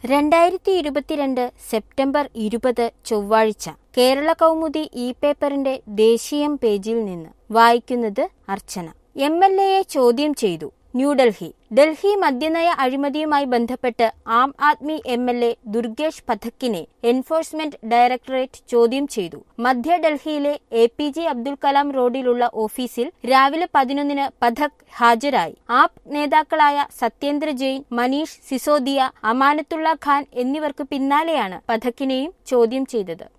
രണ്ടായിരത്തി ഇരുപത്തിരണ്ട് സെപ്റ്റംബർ ഇരുപത് ചൊവ്വാഴ്ച കേരള കൗമുദി ഇ പേപ്പറിന്റെ ദേശീയം പേജിൽ നിന്ന് വായിക്കുന്നത് അർച്ചന എം എൽ എയെ ചോദ്യം ചെയ്തു ന്യൂഡൽഹി ഡൽഹി മദ്യനയ അഴിമതിയുമായി ബന്ധപ്പെട്ട് Aam Aadmi M L A Durgesh പഥക്കിനെ എൻഫോഴ്സ്മെന്റ് ഡയറക്ടറേറ്റ് ചോദ്യം ചെയ്തു മധ്യ ഡൽഹിയിലെ A P J Abdul Kalam റോഡിലുള്ള ഓഫീസിൽ രാവിലെ പതിനൊന്നിന് പഥക് ഹാജരായി ആപ് നേതാക്കളായ സത്യേന്ദ്ര ജെയിൻ മനീഷ് സിസോദിയ അമാനത്തുള്ള ഖാൻ എന്നിവർക്ക് പിന്നാലെയാണ് പഥക്കിനെയും ചോദ്യം ചെയ്തത്